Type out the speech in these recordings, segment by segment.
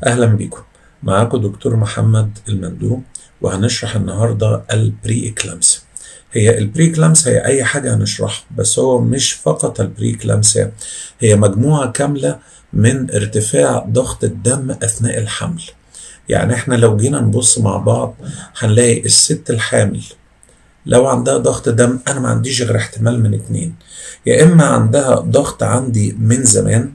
أهلا بكم معاكم دكتور محمد المندوب وهنشرح النهاردة البري إكلامسيا هي البري إكلامسيا هي أي حاجة هنشرحها بس هو مش فقط البري إكلامسيا هي مجموعة كاملة من ارتفاع ضغط الدم أثناء الحمل يعني احنا لو جينا نبص مع بعض هنلاقي الست الحامل لو عندها ضغط دم انا ما عنديش غير احتمال من اتنين يا اما عندها ضغط عندي من زمان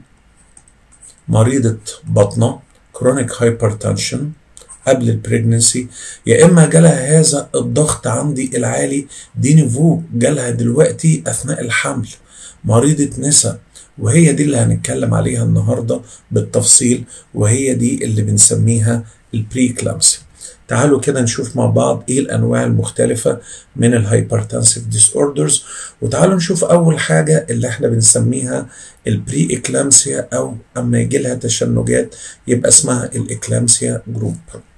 مريضة بطنة كرونيك هايبرتنشن قبل البريجنسي يا اما جالها هذا الضغط عندي العالي دي نيفو جالها دلوقتي اثناء الحمل مريضة نسا وهي دي اللي هنتكلم عليها النهارده بالتفصيل وهي دي اللي بنسميها البري كلامسي تعالوا كده نشوف مع بعض ايه الانواع المختلفه من الهايبرتنسيف ديس اوردرز وتعالوا نشوف اول حاجه اللي احنا بنسميها البري اكلامسيا او اما يجي لها تشنجات يبقى اسمها الاكلامسيا جروب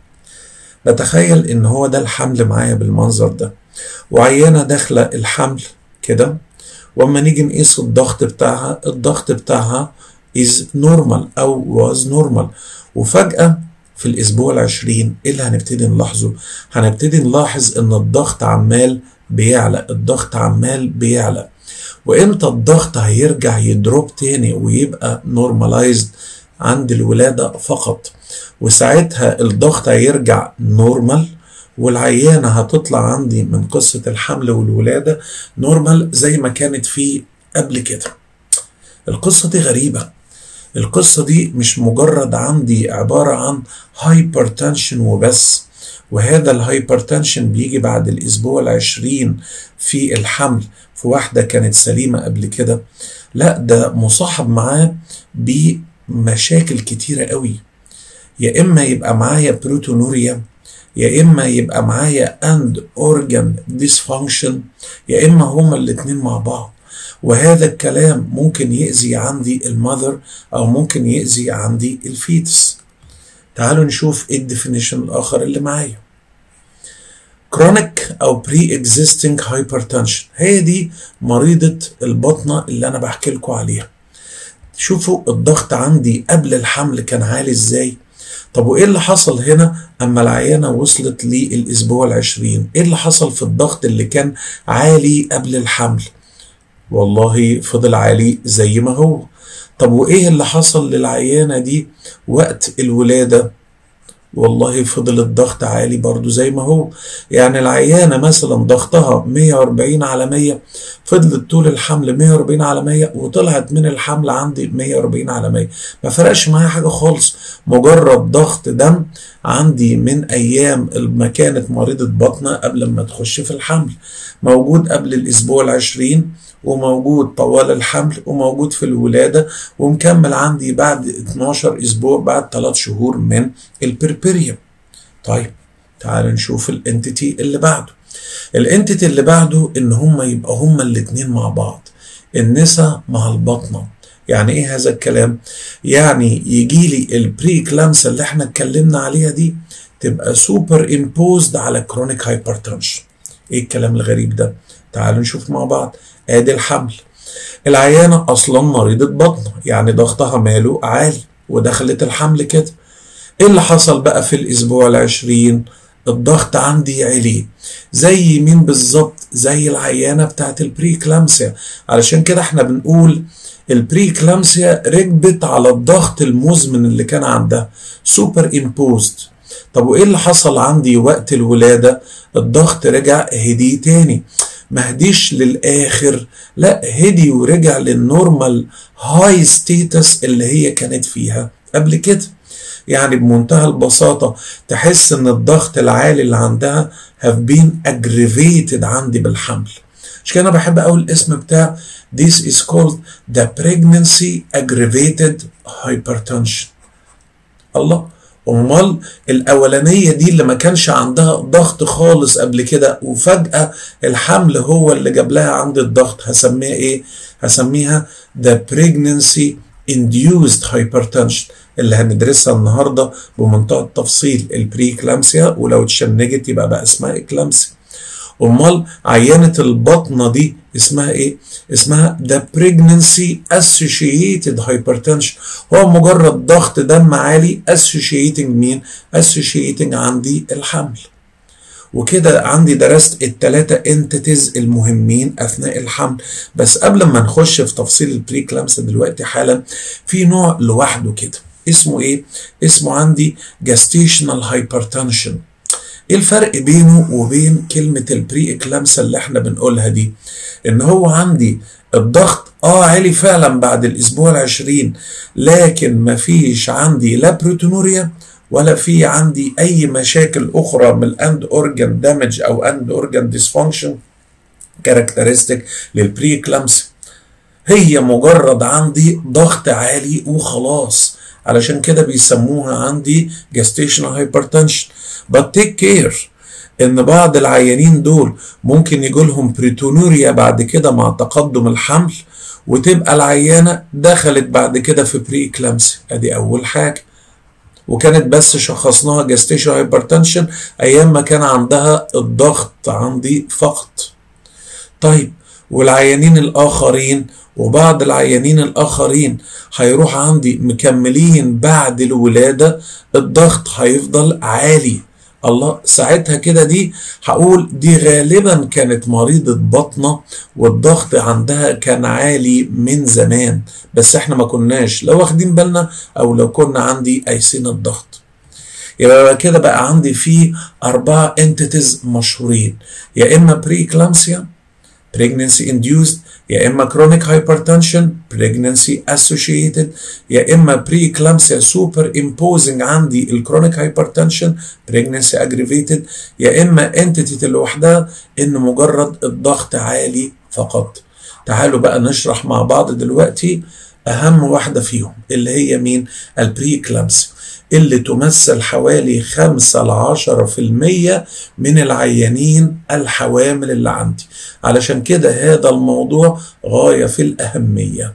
بتخيل ان هو ده الحمل معايا بالمنظر ده وعيانه داخله الحمل كده واما نيجي نقيس الضغط بتاعها الضغط بتاعها is normal او was normal وفجأة في الأسبوع العشرين إيه اللي هنبتدي نلاحظه؟ هنبتدي نلاحظ إن الضغط عمال بيعلى الضغط عمال بيعلى وإمتى الضغط هيرجع يدروب تاني ويبقى نورمالايزد عند الولادة فقط وساعتها الضغط هيرجع نورمال والعيانة هتطلع عندي من قصة الحمل والولادة نورمال زي ما كانت فيه قبل كده القصة دي غريبة القصة دي مش مجرد عندي عبارة عن هايبرتنشن وبس وهذا الهايبرتنشن بيجي بعد الأسبوع العشرين في الحمل في واحدة كانت سليمة قبل كده لا ده مصاحب معاه بمشاكل كتيرة قوي يا إما يبقى معايا بروتونوريا يا اما يبقى معايا اند اورجان ديسفانكشن يا اما هما الاتنين مع بعض وهذا الكلام ممكن يأذي عندي المذر او ممكن يأذي عندي الفيتس تعالوا نشوف ايه الديفينيشن الاخر اللي معايا كرونيك او بري اكزيستنج هايبرتنشن هي دي مريضة البطنة اللي انا بحكي لكم عليها شوفوا الضغط عندي قبل الحمل كان عالي ازاي طب وايه اللي حصل هنا اما العيانه وصلت للاسبوع العشرين ايه اللي حصل في الضغط اللي كان عالي قبل الحمل والله فضل عالي زي ما هو طب وايه اللي حصل للعيانه دي وقت الولاده والله فضل الضغط عالي برضو زي ما هو يعني العيانة مثلا ضغطها 140 على 100 فضلت طول الحمل 140 على 100 وطلعت من الحمل عندي 140 على 100 ما فرقش معايا حاجة خالص مجرد ضغط دم عندي من أيام ما كانت مريضة بطنة قبل ما تخش في الحمل موجود قبل الأسبوع العشرين وموجود طوال الحمل وموجود في الولادة ومكمل عندي بعد 12 أسبوع بعد 3 شهور من البربريوم طيب تعال نشوف الانتيتي اللي بعده الانتيتي اللي بعده ان هما يبقى هما الاتنين مع بعض النسا مع البطنة يعني ايه هذا الكلام يعني يجي لي البري كلامسا اللي احنا اتكلمنا عليها دي تبقى سوبر امبوزد على كرونيك هايبرتنشن ايه الكلام الغريب ده تعالوا نشوف مع بعض ادي الحمل العيانة اصلا مريضة بطن يعني ضغطها ماله عالي ودخلت الحمل كده ايه اللي حصل بقى في الاسبوع العشرين الضغط عندي عالي زي مين بالظبط زي العيانة بتاعت البري كلامسيا علشان كده احنا بنقول البري كلامسيا ركبت على الضغط المزمن اللي كان عندها سوبر امبوزد طب وايه اللي حصل عندي وقت الولادة الضغط رجع هدي تاني ما هديش للاخر لا هدي ورجع للنورمال هاي ستيتس اللي هي كانت فيها قبل كده يعني بمنتهى البساطة تحس ان الضغط العالي اللي عندها have been aggravated عندي بالحمل مش كده انا بحب اقول الاسم بتاع this is called the pregnancy aggravated hypertension الله امال الاولانيه دي اللي ما كانش عندها ضغط خالص قبل كده وفجاه الحمل هو اللي جاب لها عند الضغط هسميها ايه هسميها the pregnancy induced hypertension اللي هندرسها النهارده بمنتهى التفصيل البري اكلامسيا ولو اتشنجت يبقى بقى اسمها اكلامسيا امال عينه البطنه دي اسمها ايه اسمها the pregnancy associated hypertension هو مجرد ضغط دم عالي associating مين associating عندي الحمل وكده عندي درست التلاتة انتيتيز المهمين اثناء الحمل بس قبل ما نخش في تفصيل البري كلامس دلوقتي حالا في نوع لوحده كده اسمه ايه اسمه عندي gestational hypertension ايه الفرق بينه وبين كلمة البري اكلامسا اللي احنا بنقولها دي ان هو عندي الضغط اه عالي فعلا بعد الاسبوع العشرين لكن مفيش عندي لا بروتونوريا ولا في عندي اي مشاكل اخرى من الاند اورجان دامج او اند اورجان ديسفانكشن كاركترستيك للبري كلامسا هي مجرد عندي ضغط عالي وخلاص علشان كده بيسموها عندي gestational hypertension but take care ان بعض العيانين دول ممكن يجي لهم بريتونوريا بعد كده مع تقدم الحمل وتبقى العيانه دخلت بعد كده في بري كلامسي ادي اول حاجه وكانت بس شخصناها جاستيشن هايبرتنشن ايام ما كان عندها الضغط عندي فقط طيب والعيانين الاخرين وبعض العيانين الاخرين هيروح عندي مكملين بعد الولاده الضغط هيفضل عالي الله ساعتها كده دي هقول دي غالبا كانت مريضة بطنة والضغط عندها كان عالي من زمان بس احنا ما كناش لو واخدين بالنا او لو كنا عندي قايسين الضغط يبقى كده بقى عندي في أربعة انتيتيز مشهورين يا إما بري كلامسيا pregnancy induced يا إما chronic hypertension pregnancy associated يا إما preeclampsia superimposing عندي الكرونيك hypertension pregnancy aggravated يا إما entity لوحدها إن مجرد الضغط عالي فقط تعالوا بقى نشرح مع بعض دلوقتي أهم واحدة فيهم اللي هي مين البريكلامسيا اللي تمثل حوالي 5 ل 10% من العيانين الحوامل اللي عندي علشان كده هذا الموضوع غاية في الأهمية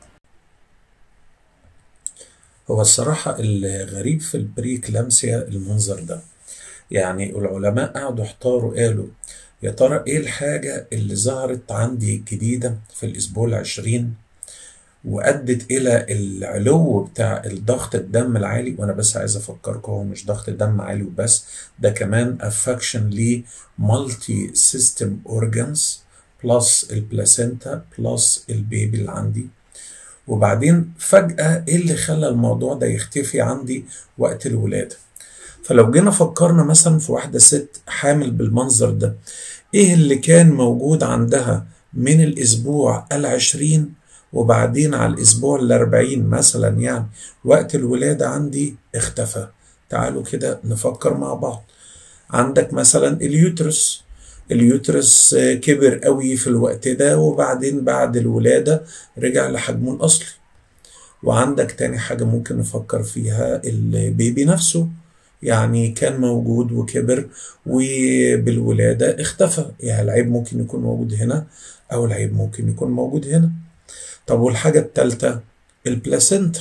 هو الصراحة الغريب في البريكلامسيا المنظر ده يعني العلماء قعدوا احتاروا قالوا يا ترى ايه الحاجة اللي ظهرت عندي جديدة في الأسبوع العشرين وادت الى العلو بتاع الضغط الدم العالي وانا بس عايز افكركم هو مش ضغط دم عالي وبس ده كمان افكشن ل مالتي سيستم اورجانز بلس البلاسينتا بلس البيبي اللي عندي وبعدين فجأة ايه اللي خلى الموضوع ده يختفي عندي وقت الولادة فلو جينا فكرنا مثلا في واحدة ست حامل بالمنظر ده ايه اللي كان موجود عندها من الاسبوع العشرين وبعدين على الأسبوع الأربعين مثلا يعني وقت الولادة عندي اختفى تعالوا كده نفكر مع بعض عندك مثلا اليوترس اليوترس كبر قوي في الوقت ده وبعدين بعد الولادة رجع لحجمه الأصلي وعندك تاني حاجة ممكن نفكر فيها البيبي نفسه يعني كان موجود وكبر وبالولادة اختفى يعني العيب ممكن يكون موجود هنا أو العيب ممكن يكون موجود هنا طب والحاجة التالتة البلاسينتا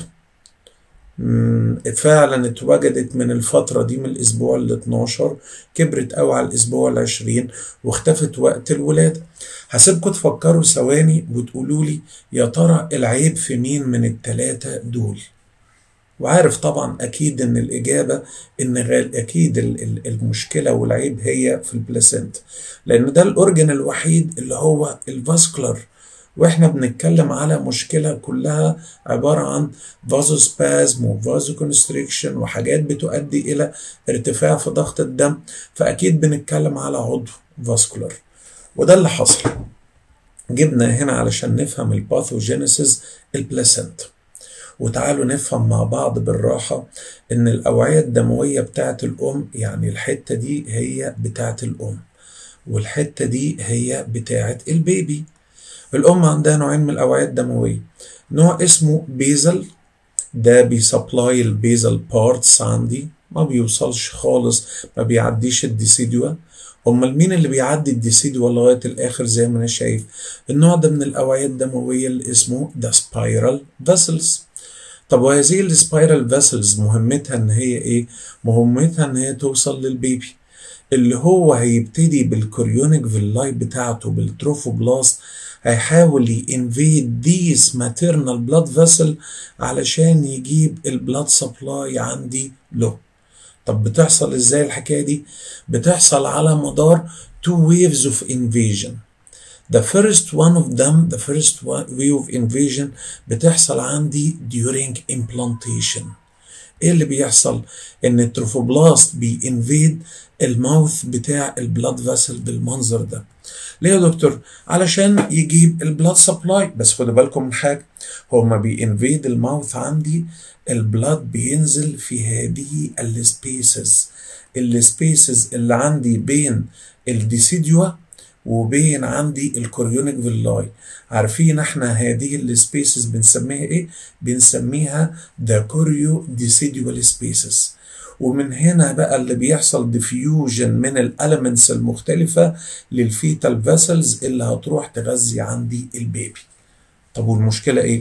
فعلا اتوجدت من الفترة دي من الأسبوع ال 12 كبرت قوي على الأسبوع ال 20 واختفت وقت الولادة هسيبكم تفكروا ثواني وتقولوا لي يا ترى العيب في مين من التلاتة دول وعارف طبعا أكيد إن الإجابة إن غال أكيد المشكلة والعيب هي في البلاسينتا لأن ده الأورجن الوحيد اللي هو الفاسكولار واحنا بنتكلم على مشكله كلها عباره عن فازوسبازم وفازوكونستريكشن وحاجات بتؤدي الى ارتفاع في ضغط الدم فاكيد بنتكلم على عضو فاسكولار وده اللي حصل جبنا هنا علشان نفهم الباثوجينيسيس البلاسنتا وتعالوا نفهم مع بعض بالراحة إن الأوعية الدموية بتاعت الأم يعني الحتة دي هي بتاعت الأم والحتة دي هي بتاعت البيبي الأم عندها نوعين من الأوعية الدموية نوع اسمه بيزل ده بيسبلاي البيزل بارتس عندي ما بيوصلش خالص ما بيعديش الديسيدوا امال مين اللي بيعدي الديسيدوا لغايه الاخر زي ما انا شايف النوع ده من الاوعيه الدمويه اللي اسمه ده سبايرال فيسلز طب وهذه السبايرال فيسلز مهمتها ان هي ايه مهمتها ان هي توصل للبيبي اللي هو هيبتدي بالكوريونيك فيلاي بتاعته بالتروفوبلاست هيحاول ينفيد ديس ماتيرنال بلاد فيسل علشان يجيب البلاد سبلاي عندي له طب بتحصل ازاي الحكايه دي بتحصل على مدار two waves of invasion the first one of them the first wave of invasion بتحصل عندي during implantation ايه اللي بيحصل ان التروفوبلاست بينفيد الماوث بتاع البلاد فاسل بالمنظر ده ليه يا دكتور علشان يجيب البلاد سبلاي بس خدوا بالكم من حاجه هو ما بينفيد الماوث عندي البلاد بينزل في هذه السبيسز السبيسز اللي عندي بين الديسيديوا وبين عندي الكوريونيك فيلاي عارفين احنا هذه السبيسز بنسميها ايه بنسميها ذا كوريو ديسيديوال سبيسز ومن هنا بقى اللي بيحصل ديفيوجن من الاليمنتس المختلفه للفيتال فيسلز اللي هتروح تغذي عندي البيبي طب والمشكله ايه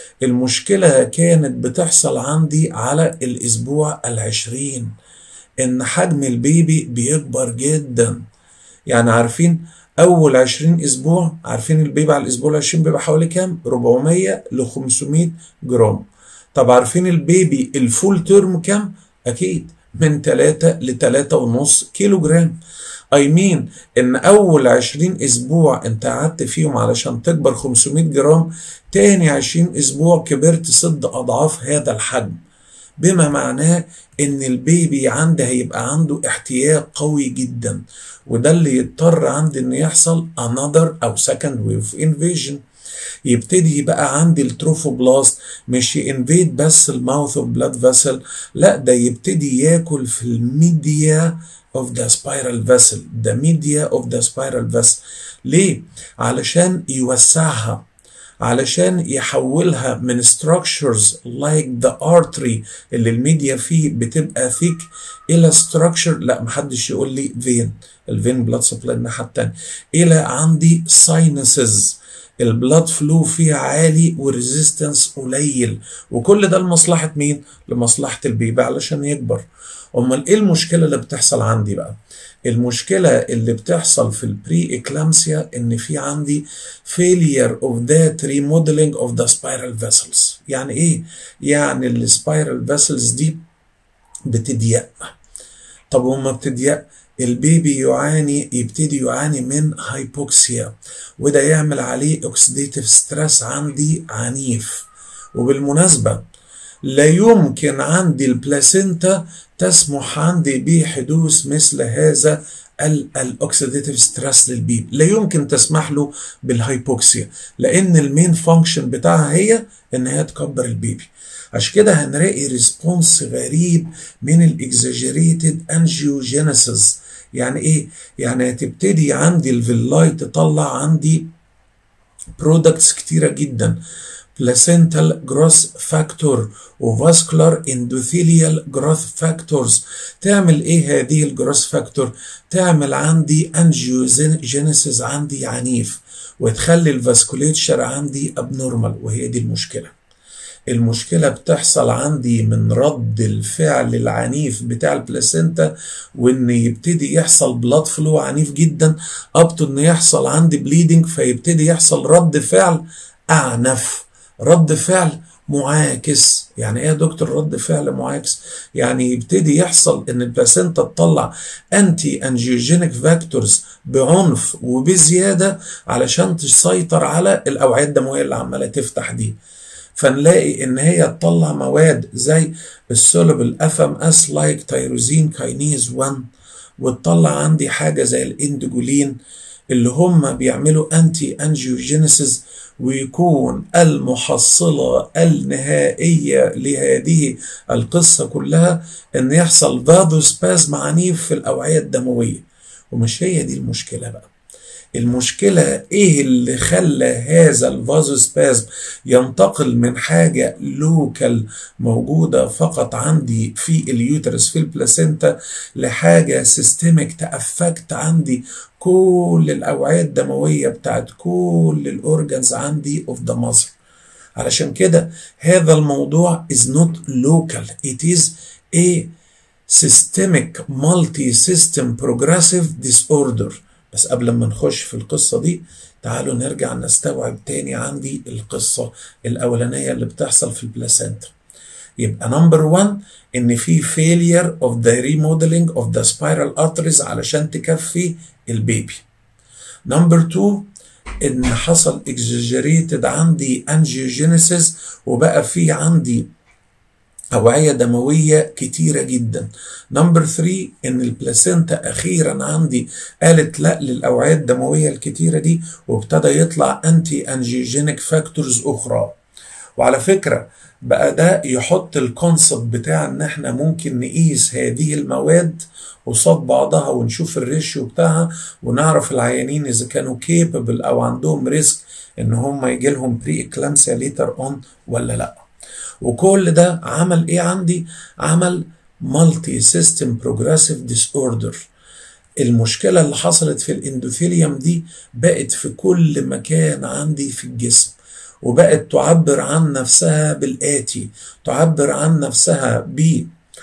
المشكله كانت بتحصل عندي على الاسبوع العشرين ان حجم البيبي بيكبر جدا يعني عارفين اول 20 اسبوع عارفين البيبي على الاسبوع ال 20 بيبقى حوالي كام 400 ل 500 جرام طب عارفين البيبي الفول تيرم كام اكيد من 3 ل 3.5 كيلو جرام اي مين ان اول 20 اسبوع انت قعدت فيهم علشان تكبر 500 جرام تاني 20 اسبوع كبرت ست اضعاف هذا الحجم بما معناه ان البيبي عنده هيبقى عنده احتياج قوي جدا وده اللي يضطر عندي ان يحصل another او second wave invasion يبتدي يبقى عندي التروفوبلاست مش ينفيد بس الماوث اوف بلاد فيسل لا ده يبتدي ياكل في الميديا of the spiral vessel the media of the spiral vessel ليه؟ علشان يوسعها علشان يحولها من structures like the artery اللي الميديا فيه بتبقى thick الى structure لا محدش يقول لي vein الفين بلاد سبلاي الناحيه التانيه الى عندي sinuses البلاد فلو فيها عالي والريزيستنس قليل وكل ده لمصلحه مين؟ لمصلحه البيبي علشان يكبر امال ايه المشكله اللي بتحصل عندي بقى؟ المشكله اللي بتحصل في البري اكلامسيا ان في عندي failure of that remodeling of the spiral vessels يعني ايه؟ يعني السبايرال فيسلز دي بتضيق طب وما بتضيق البيبي يعاني يبتدي يعاني من هايبوكسيا وده يعمل عليه اوكسيديتيف ستريس عندي عنيف وبالمناسبه لا يمكن عندي البلاسينتا تسمح عندي بحدوث مثل هذا الاوكسيديتيف ستريس للبيبي لا يمكن تسمح له بالهايبوكسيا لان المين فانكشن بتاعها هي ان هي تكبر البيبي عشان كده هنلاقي ريسبونس غريب من الاكزاجيريتد انجيوجينيسيس يعني ايه يعني هتبتدي عندي الفيلاي تطلع عندي برودكتس كتيره جدا placental growth factor وفاسكولار endothelial growth factors تعمل ايه هذه الجروث فاكتور تعمل عندي انجيوجينيسيس عندي عنيف وتخلي الفاسكوليتشر عندي ابنورمال وهي دي المشكله المشكلة بتحصل عندي من رد الفعل العنيف بتاع البلاسينتا وان يبتدي يحصل بلاد فلو عنيف جدا اب ان يحصل عندي بليدنج فيبتدي يحصل رد فعل اعنف رد فعل معاكس يعني ايه يا دكتور رد فعل معاكس يعني يبتدي يحصل ان البلاسينتا تطلع انتي انجيوجينيك فاكتورز بعنف وبزياده علشان تسيطر على الاوعيه الدمويه اللي عماله تفتح دي فنلاقي ان هي تطلع مواد زي السولبل اف ام اس لايك تيروزين كاينيز 1 وتطلع عندي حاجه زي الاندجولين اللي هم بيعملوا انتي انجيوجينيسيس ويكون المحصلة النهائية لهذه القصة كلها ان يحصل فازوسبازم عنيف في الأوعية الدموية ومش هي دي المشكلة بقى المشكلة ايه اللي خلى هذا الفازوسبازم ينتقل من حاجة لوكال موجودة فقط عندي في اليوترس في البلاسينتا لحاجة سيستميك تأفكت عندي كل الأوعية الدموية بتاعت كل الأورجنز عندي اوف ذا مصر علشان كده هذا الموضوع is not local it is a systemic multi system progressive disorder بس قبل ما نخش في القصة دي تعالوا نرجع نستوعب تاني عندي القصة الأولانية اللي بتحصل في البلاسنتا يبقى نمبر 1 ان في failure of the remodeling of the spiral arteries علشان تكفي البيبي نمبر 2 ان حصل exaggerated عندي angiogenesis وبقى في عندي أوعية دموية كتيرة جدا نمبر 3 إن البلاسينتا أخيرا عندي قالت لا للأوعية الدموية الكتيرة دي وابتدى يطلع أنتي أنجيجينيك فاكتورز أخرى وعلى فكرة بقى ده يحط الكونسبت بتاع ان احنا ممكن نقيس هذه المواد قصاد بعضها ونشوف الريشيو بتاعها ونعرف العيانين اذا كانوا كيبل او عندهم ريسك ان هم يجي لهم بري اكلامسيا ليتر اون ولا لا وكل ده عمل ايه عندي عمل مالتي سيستم بروجريسيف ديس اوردر المشكله اللي حصلت في الاندوثيليوم دي بقت في كل مكان عندي في الجسم وبقت تعبر عن نفسها بالآتي تعبر عن نفسها ب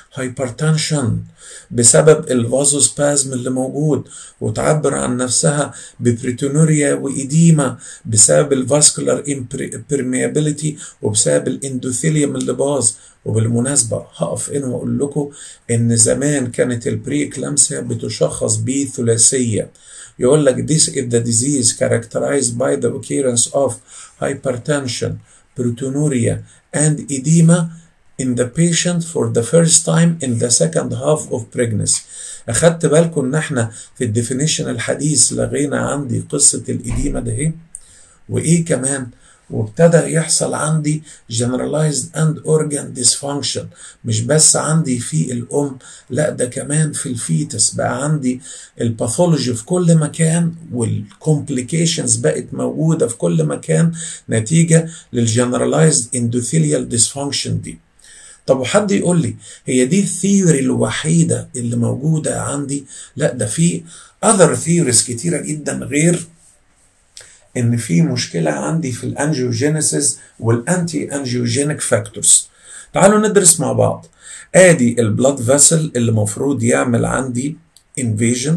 هايبرتنشن بسبب الفازوسبازم اللي موجود وتعبر عن نفسها ببريتونوريا وإديما بسبب الفاسكولار امبرميابيليتي وبسبب الاندوثيليوم اللي باظ وبالمناسبة هقف هنا وأقول لكم إن زمان كانت البري كلامسيا بتشخص بثلاثية يقول لك this is the disease characterized by the occurrence of hypertension, proteinuria and edema in the patient for the first time in the second half of pregnancy اخدت بالكم ان احنا في الديفينيشن الحديث لغينا عندي قصة الإديمة ده ايه وايه كمان وابتدى يحصل عندي generalized and organ dysfunction مش بس عندي في الأم لا ده كمان في الفيتس بقى عندي الباثولوجي في كل مكان والكومبليكيشنز بقت موجودة في كل مكان نتيجة للجنرالايزد endothelial dysfunction دي طب وحد يقول لي هي دي الثيوري الوحيدة اللي موجودة عندي لا ده في other theories كتيرة جدا غير ان في مشكله عندي في الانجيوجينيسيس والانتي انجيوجينيك فاكتورز تعالوا ندرس مع بعض ادي البلاد فيسل اللي المفروض يعمل عندي انفيجن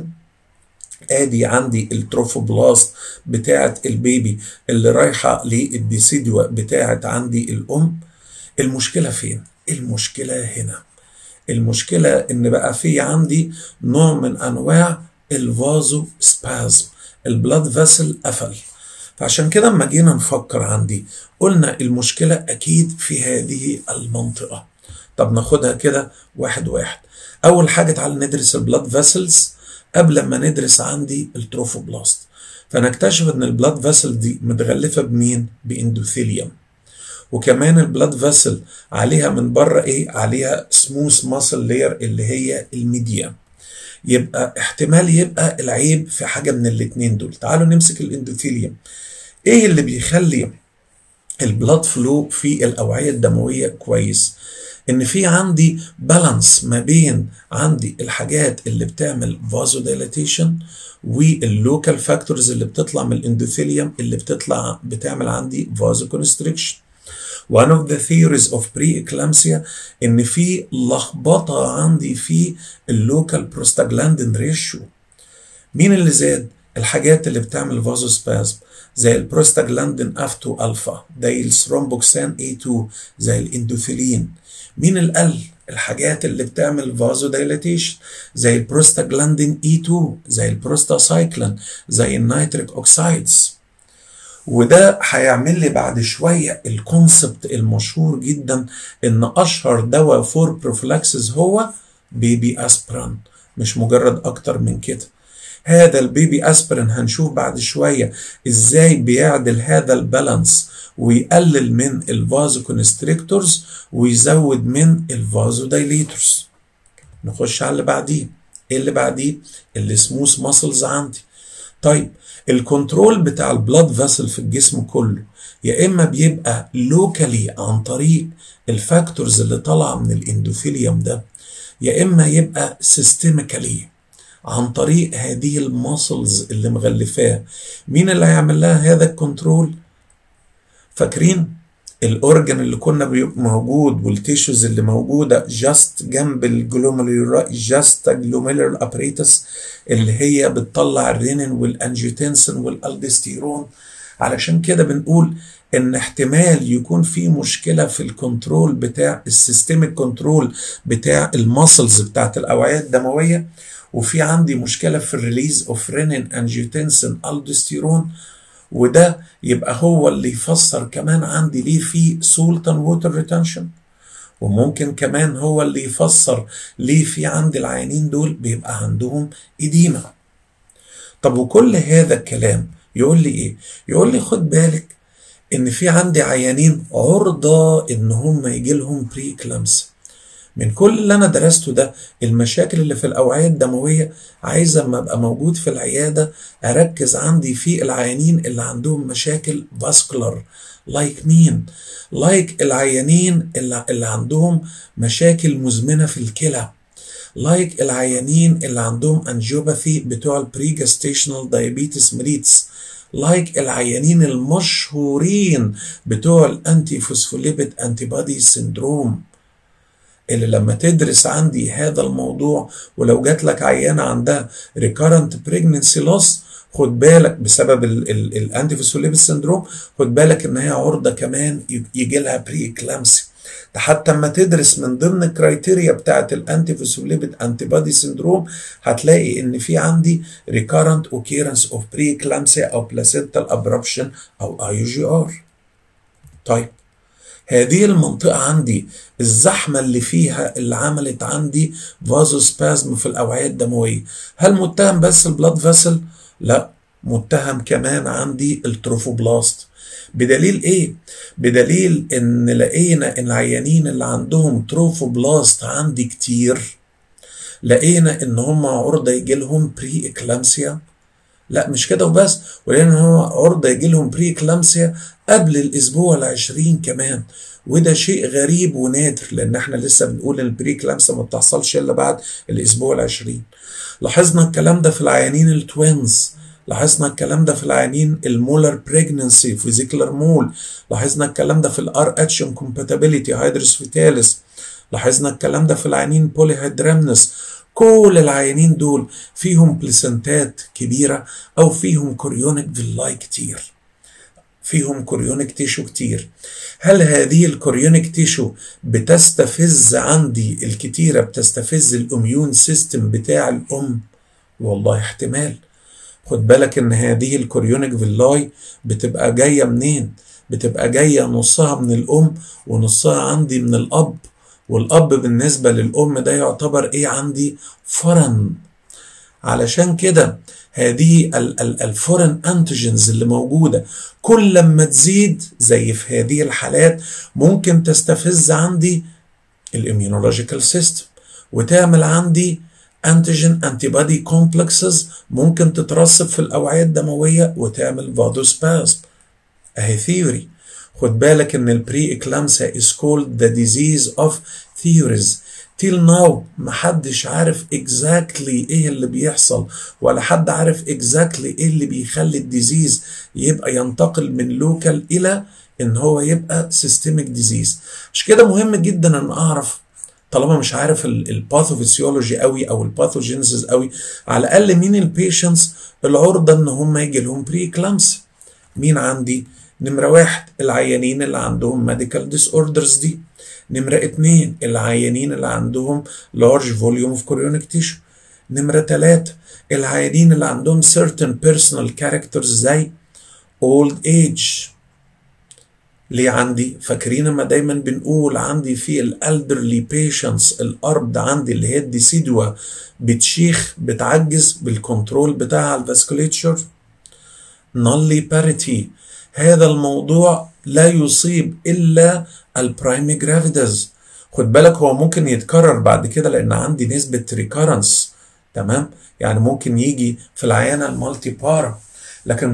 ادي عندي التروفوبلاست بتاعه البيبي اللي رايحه للديسيدوا بتاعه عندي الام المشكله فين المشكله هنا المشكله ان بقى في عندي نوع من انواع الفازو سبازم البلاد فيسل قفل فعشان كده اما جينا نفكر عندي قلنا المشكلة أكيد في هذه المنطقة طب ناخدها كده واحد واحد أول حاجة تعال ندرس البلاد فيسلز قبل ما ندرس عندي التروفوبلاست فنكتشف ان البلاد فيسل دي متغلفة بمين؟ باندوثيليوم وكمان البلاد فيسل عليها من بره ايه؟ عليها سموث ماسل لير اللي هي الميديا يبقى احتمال يبقى العيب في حاجه من الاثنين دول تعالوا نمسك الاندوثيليوم ايه اللي بيخلي البلاد فلو في الاوعيه الدمويه كويس ان في عندي بالانس ما بين عندي الحاجات اللي بتعمل فازو دايلاتيشن واللوكال فاكتورز اللي بتطلع من الاندوثيليوم اللي بتطلع بتعمل عندي فازو كونستريكشن one of the theories of pre-eclampsia ان في لخبطه عندي في اللوكال بروستاجلاندين ريشيو مين اللي زاد الحاجات اللي بتعمل فازوسبازم زي البروستاجلاندين اف 2 الفا زي الثرومبوكسان اي 2 زي الاندوثيلين مين اللي قل الحاجات اللي بتعمل فازو دايلاتيشن زي البروستاجلاندين اي 2 زي البروستاسايكلين زي النيتريك اوكسايدز وده هيعمل لي بعد شويه الكونسبت المشهور جدا ان اشهر دواء فور بروفلاكسس هو بيبي اسبران مش مجرد اكتر من كده هذا البيبي اسبرين هنشوف بعد شويه ازاي بيعدل هذا البالانس ويقلل من الفازو كونستريكتورز ويزود من الفازو دايليتورز نخش على اللي بعديه ايه اللي بعديه السموث ماسلز عندي طيب الكنترول بتاع البلاد فاسل في الجسم كله يا اما بيبقى لوكالي عن طريق الفاكتورز اللي طالعه من الاندوثيليوم ده يا اما يبقى سيستميكالي عن طريق هذه الماسلز اللي مغلفاه مين اللي هيعمل لها هذا الكنترول فاكرين الاورجن اللي كنا موجود والتيشوز اللي موجوده جاست جنب الجلوميرولار جاست جلوميرولار ابريتس اللي هي بتطلع الرينين والانجيوتنسين والالدستيرون علشان كده بنقول ان احتمال يكون في مشكله في الكنترول بتاع السيستميك كنترول بتاع الماسلز بتاعت الاوعيه الدمويه وفي عندي مشكله في الريليز اوف رينين انجيوتنسين الدستيرون وده يبقى هو اللي يفسر كمان عندي ليه في سولتان ووتر ريتنشن وممكن كمان هو اللي يفسر ليه في عند العيانين دول بيبقى عندهم إديمة طب وكل هذا الكلام يقول لي ايه يقول لي خد بالك ان في عندي عيانين عرضة ان هم يجي لهم بري كلامس من كل اللي انا درسته ده المشاكل اللي في الاوعيه الدمويه عايز اما ابقى موجود في العياده اركز عندي في العيانين اللي عندهم مشاكل فاسكولار لايك مين لايك العيانين اللي, اللي عندهم مشاكل مزمنه في الكلى لايك العيانين اللي عندهم انجيوباثي بتوع البريجستيشنال دايابيتس ميليتس لايك العيانين المشهورين بتوع الانتي فوسفوليبيد انتي بادي سيندروم اللي لما تدرس عندي هذا الموضوع ولو جات لك عيانه عندها ريكارنت بريجننسي لوس خد بالك بسبب الانتي فوسفوليبيد سيندروم خد بالك ان هي عرضه كمان يجي لها بري اكلامسي ده حتى اما تدرس من ضمن الكرايتيريا بتاعت الانتي فوسفوليبيد انتي بادي سيندروم هتلاقي ان في عندي ريكارنت اوكيرنس اوف بري اكلامسيا او بلاسنتال ابربشن او اي جي ار طيب هذه المنطقة عندي الزحمة اللي فيها اللي عملت عندي فازوسبازم في الأوعية الدموية هل متهم بس البلاد فاسل؟ لا متهم كمان عندي التروفوبلاست بدليل ايه؟ بدليل ان لقينا ان العيانين اللي عندهم تروفوبلاست عندي كتير لقينا ان هم عرضة يجي لهم بري اكلامسيا لا مش كده وبس ولان هو عرضة يجي لهم بري اكلامسيا قبل الاسبوع العشرين كمان وده شيء غريب ونادر لان احنا لسه بنقول ان البري كلامسيا ما بتحصلش الا بعد الاسبوع العشرين لاحظنا الكلام ده في العيانين التوينز لاحظنا الكلام ده في العيانين المولر بريجننسي فيزيكلر مول لاحظنا الكلام ده في الار اتش انكومباتيبيليتي هيدرس فيتاليس لاحظنا الكلام ده في العيانين بولي هيدرامنس كل العيانين دول فيهم بليسنتات كبيرة أو فيهم كوريونيك فيلاي كتير فيهم كوريونيك تيشو كتير هل هذه الكوريونيك تيشو بتستفز عندي الكتيرة بتستفز الاميون سيستم بتاع الأم والله احتمال خد بالك ان هذه الكوريونيك فيلاي بتبقى جاية منين بتبقى جاية نصها من الأم ونصها عندي من الأب والأب بالنسبة للأم ده يعتبر إيه عندي فرن علشان كده هذه الفورن انتيجنز اللي موجودة كل لما تزيد زي في هذه الحالات ممكن تستفز عندي الاميونولوجيكال سيستم وتعمل عندي انتيجين انتي بادي كومبلكسز ممكن تترسب في الاوعيه الدمويه وتعمل فادوسبازم اهي ثيوري خد بالك ان البري اكلامسيا is called the disease of theories till now محدش عارف exactly ايه اللي بيحصل ولا حد عارف exactly ايه اللي بيخلي الديزيز يبقى ينتقل من لوكال الى ان هو يبقى systemic disease مش كده مهم جدا ان اعرف طالما مش عارف الباثوفيسيولوجي قوي او الباثوجينيسيس قوي على الاقل مين البيشنتس العرضه ان هم يجي لهم بري كلامس مين عندي نمرة واحد العيانين اللي عندهم medical disorders دي نمرة اتنين العيانين اللي عندهم large volume of chorionic tissue نمرة تلاتة العيانين اللي عندهم certain personal characters زي old age ليه عندي فاكرين ما دايما بنقول عندي في الالدرلي بيشنتس الارض عندي اللي هي الديسيدوا بتشيخ بتعجز بالكنترول بتاع الفاسكوليتشر نالي باريتي هذا الموضوع لا يصيب الا البرايمي جرافيدز خد بالك هو ممكن يتكرر بعد كده لان عندي نسبه ريكارنس تمام يعني ممكن يجي في العيانه المالتي بارا لكن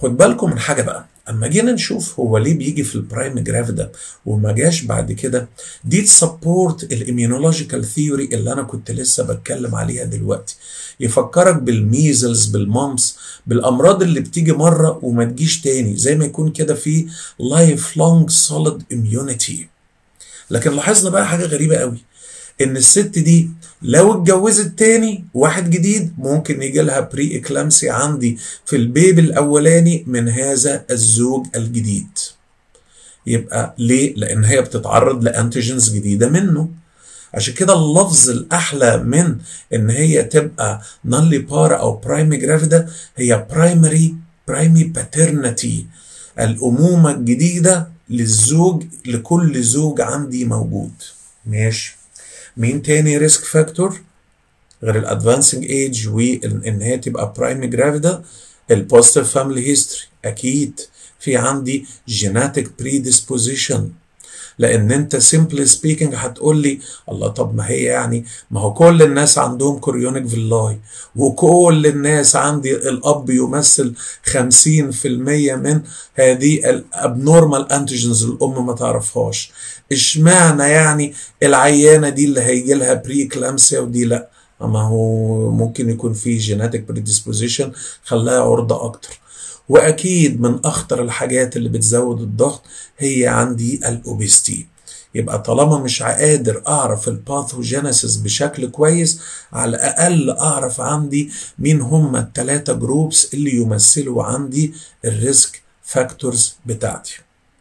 خد بالكم من حاجه بقى اما جينا نشوف هو ليه بيجي في البرايم جرافيدا وما جاش بعد كده دي تسبورت الاميونولوجيكال ثيوري اللي انا كنت لسه بتكلم عليها دلوقتي يفكرك بالميزلز بالمامس بالامراض اللي بتيجي مره وما تجيش تاني زي ما يكون كده في لايف لونج سوليد اميونيتي لكن لاحظنا بقى حاجه غريبه قوي ان الست دي لو اتجوزت تاني واحد جديد ممكن يجي لها بري اكلامسي عندي في البيبي الاولاني من هذا الزوج الجديد يبقى ليه لان هي بتتعرض لانتيجنز جديده منه عشان كده اللفظ الاحلى من ان هي تبقى نالي بارا او برايمي جرافيدا هي برايمري برايمي باترنتي الامومه الجديده للزوج لكل زوج عندي موجود ماشي مين تاني ريسك فاكتور غير الادفانسنج ايج وان هي تبقى برايمي جرافيدا البوزيتيف فاميلي هيستوري اكيد في عندي جيناتيك بريدisposition لان انت سيمبلي سبيكينج هتقول لي الله طب ما هي يعني ما هو كل الناس عندهم كوريونيك فيلاي وكل الناس عندي الاب يمثل 50% من هذه الابنورمال انتيجنز الام ما تعرفهاش اشمعنى يعني العيانه دي اللي هيجي لها بري كلامسيا ودي لا ما هو ممكن يكون في جيناتيك بريدisposition خلاها عرضه اكتر واكيد من اخطر الحاجات اللي بتزود الضغط هي عندي الاوبستي يبقى طالما مش قادر اعرف الباثوجينيسيس بشكل كويس على الاقل اعرف عندي مين هم الثلاثه جروبس اللي يمثلوا عندي الريسك فاكتورز بتاعتي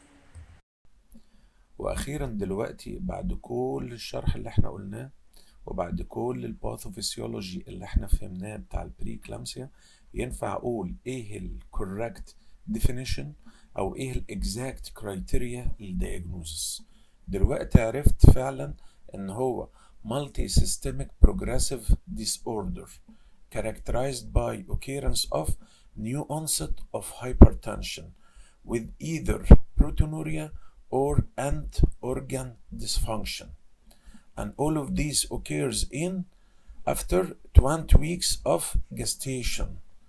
واخيرا دلوقتي بعد كل الشرح اللي احنا قلناه وبعد كل الباثوفيسيولوجي اللي احنا فهمناه بتاع البري كلامسيا ينفع اقول ايه الكوركت ديفينيشن او ايه الاكزاكت كرايتيريا للدياجنوزس دلوقتي عرفت فعلا ان هو multi systemic progressive disorder characterized by occurrence of new onset of hypertension with either proteinuria or end organ dysfunction and all of these occurs in after 20 weeks of gestation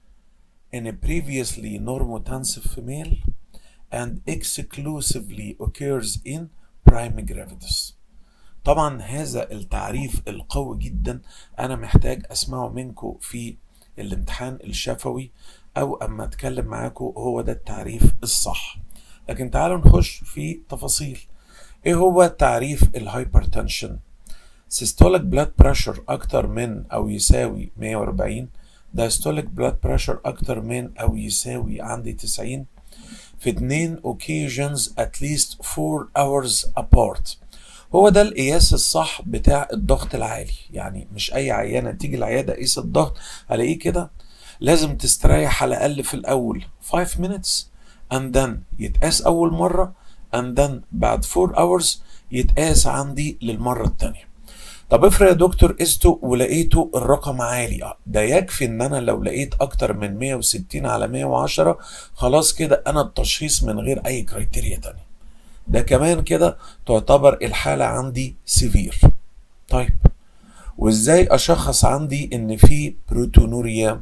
in a previously normotensive female and exclusively occurs in prime gravidus طبعا هذا التعريف القوي جدا انا محتاج اسمعه منكم في الامتحان الشفوي او اما اتكلم معاكم هو ده التعريف الصح لكن تعالوا نخش في تفاصيل ايه هو تعريف الهايبرتنشن systolic blood pressure اكتر من او يساوي 140 diastolic blood pressure اكتر من او يساوي عندي 90 في اتنين occasions at least 4 hours apart هو ده القياس الصح بتاع الضغط العالي يعني مش اي عيانه تيجي العياده قيس الضغط الاقيه كده لازم تستريح على الاقل في الاول 5 minutes and then يتقاس اول مره and then بعد 4 hours يتقاس عندي للمره الثانيه طب افرض يا دكتور قسته ولقيته الرقم عالي اه ده يكفي ان انا لو لقيت اكتر من 160 على 110 خلاص كده انا التشخيص من غير اي كرايتيريا تانية ده كمان كده تعتبر الحالة عندي سيفير طيب وازاي اشخص عندي ان في بروتونوريا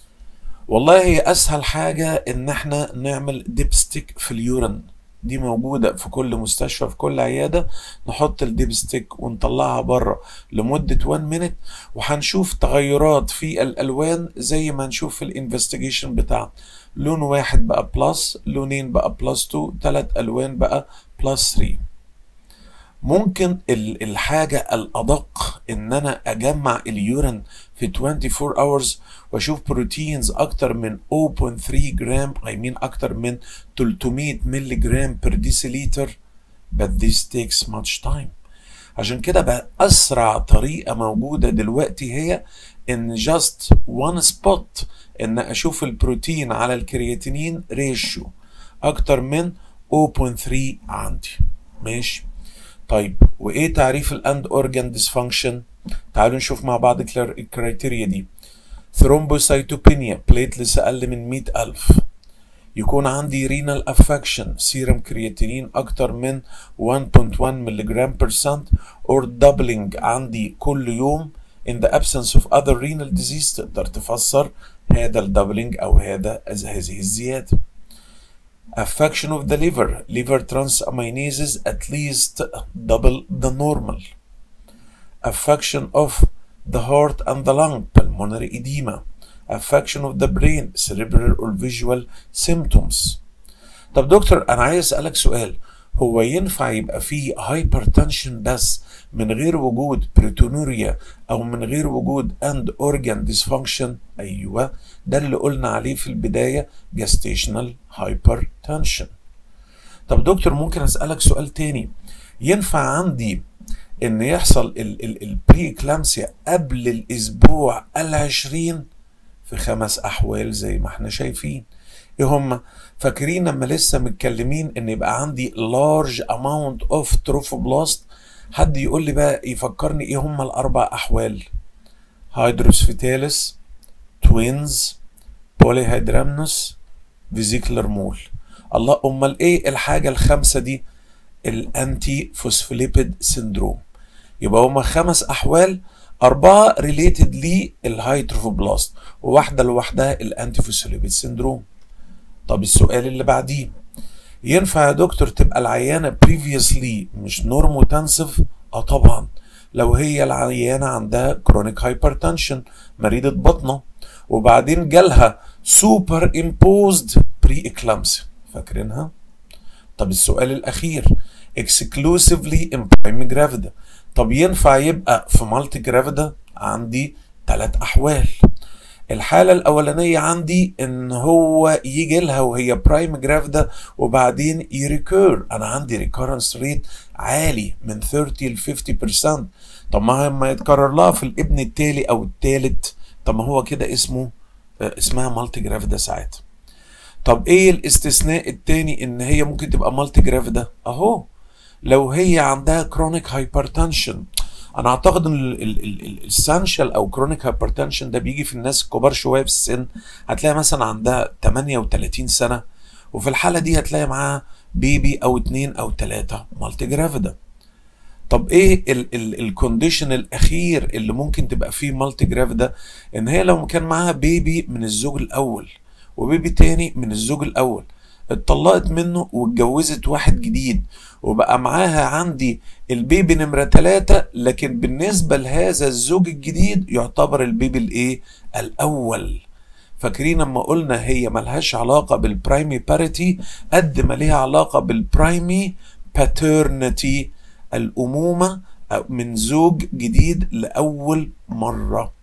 والله هي اسهل حاجة ان احنا نعمل ديبستيك في اليورين دي موجودة في كل مستشفى في كل عيادة نحط الديبستيك ونطلعها بره لمدة 1 مينت وهنشوف تغيرات في الألوان زي ما نشوف في الانفستيجيشن بتاع لون واحد بقى بلس لونين بقى بلس 2 ثلاث ألوان بقى بلس 3 ممكن الحاجة الأدق إن أنا أجمع اليورين في 24 hours وأشوف بروتينز أكتر من 0.3 جرام I mean أكتر من 300 ملي جرام per deciliter but this takes much time عشان كده بقى أسرع طريقة موجودة دلوقتي هي إن just one spot إن أشوف البروتين على الكرياتينين ريشيو أكتر من 0.3 عندي ماشي طيب وايه تعريف الاند اورجان ديسفانكشن تعالوا نشوف مع بعض الكرايتيريا دي ثرومبوسايتوبينيا بليتلس اقل من 100000 يكون عندي رينال افكشن سيرم كرياتينين اكتر من 1.1 ملغ برسنت اور doubling عندي كل يوم in the absence of other renal disease تقدر تفسر هذا الدبلنج او هذا هذه الزياده affection of the liver liver transaminases at least double the normal affection of the heart and the lung pulmonary edema affection of the brain cerebral or visual symptoms طب دكتور انا عايز اسالك سؤال هو ينفع يبقى فيه هايبرتنشن بس من غير وجود بريتونوريا او من غير وجود اند اورجان ديسفانكشن ايوه ده اللي قلنا عليه في البدايه جاستيشنال هايبرتنشن طب دكتور ممكن اسالك سؤال تاني ينفع عندي ان يحصل البري كلامسيا قبل الاسبوع العشرين في خمس احوال زي ما احنا شايفين ايه هم فاكرين لما لسه متكلمين ان يبقى عندي large amount of trophoblast حد يقول لي بقى يفكرني ايه هم الاربع احوال هيدروسفيتالس توينز بوليهيدرامنوس فيزيكلر مول الله امال ايه الحاجه الخامسه دي الانتي فوسفوليبيد سيندروم يبقى هما خمس احوال اربعه ريليتد للهايتروفوبلاست وواحده لوحدها الانتي فوسفوليبيد سيندروم طب السؤال اللي بعديه ينفع يا دكتور تبقى العيانه بريفيوسلي مش نورموتنسف اه طبعا لو هي العيانه عندها كرونيك هايبرتنشن مريضه بطنه وبعدين جالها سوبر امبوزد بري اكلامسيا فاكرينها طب السؤال الاخير exclusively in prime gravida طب ينفع يبقى في مالتي جرافيدا عندي ثلاث احوال الحالة الأولانية عندي إن هو يجي لها وهي برايم جرافيدا وبعدين يريكير أنا عندي ريكورنس ريت عالي من 30 ل 50% طب ما ما يتكرر لها في الابن التالي أو التالت طب ما هو كده اسمه اسمها مالتي جرافيدا ساعتها طب ايه الاستثناء التاني ان هي ممكن تبقى مالتي جرافيدا اهو لو هي عندها كرونيك هايبرتنشن انا اعتقد ان السانشال او كرونيك هايبرتنشن ده بيجي في الناس الكبار شويه في السن هتلاقي مثلا عندها 38 سنه وفي الحاله دي هتلاقي معاها بيبي او اتنين او تلاته مالتي جرافيدا طب ايه الكونديشن الاخير اللي ممكن تبقى فيه مالتي جرافيدا ان هي لو كان معاها بيبي من الزوج الاول وبيبي تاني من الزوج الاول اتطلقت منه واتجوزت واحد جديد وبقى معاها عندي البيبي نمرة ثلاثة لكن بالنسبة لهذا الزوج الجديد يعتبر البيبي الايه الأول فاكرين لما قلنا هي ملهاش علاقة بالبرايمي باريتي قد ما ليها علاقة بالبرايمي باترنتي الأمومة من زوج جديد لأول مرة